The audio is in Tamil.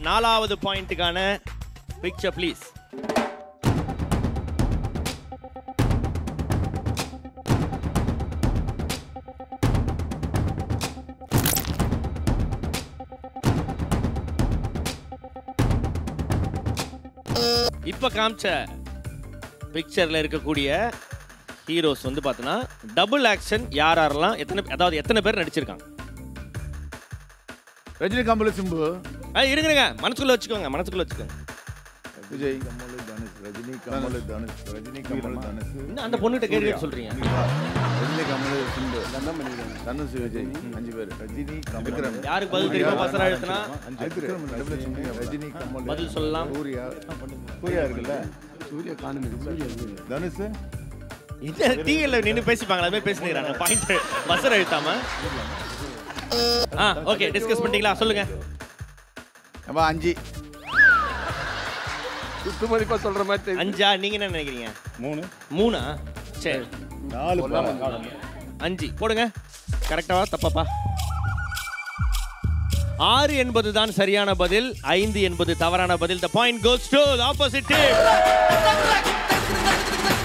நாலாவது பாயிண்ட்டுக்கான பிக்சர் ப்ளீஸ் இப்ப காமிச்ச பிக்சர்ல இருக்கக்கூடிய ஹீரோஸ் வந்து பார்த்தோன்னா டபுள் ஆக்ஷன் யார் யாரெல்லாம் எத்தனை அதாவது எத்தனை பேர் நடிச்சிருக்காங்க ரஜினி கமல் சிம்பு ஆ இருங்க இருங்க மனசுக்குள்ள வச்சுக்கோங்க மனசுக்குள்ள வச்சுக்கோங்க விஜய் கமல் தனுஷ் ரஜினி கமல் தனுஷ் ரஜினி கமல் தனுஷ் இன்னும் அந்த பொண்ணுகிட்ட கேள்வி கேட்டு சொல்றீங்க ரஜினி கமல் சிம்பு தனுஷ் விஜய் அஞ்சு பேர் ரஜினி விக்ரம் யாருக்கு பதில் தெரியுமா பசரா எழுத்துனா விக்ரம் நடுவுல ரஜினி கமல் பதில் சொல்லலாம் சூர்யா சூர்யா இருக்குல்ல சூர்யா தனுஷ் என்ன டீல நின்னு பேசிப்பாங்களா அது மாதிரி பேசிக்கிறாங்க பாயிண்ட் பசர் எழுத்தாம ஆ ஓகே டிஸ்கஸ் பண்ணிட்டீங்களா சொல்லுங்க நம்ம அஞ்சு குத்து மதிப்பா சொல்ற மாதிரி தெரியுது. அஞ்சா நீங்க என்ன நினைக்கிறீங்க மூணு மூணா சரி நாலு அஞ்சு போடுங்க கரெக்டாவா தப்பாப்பா ஆறு என்பது தான் சரியான பதில் ஐந்து என்பது தவறான பதில் the point goes to opposite team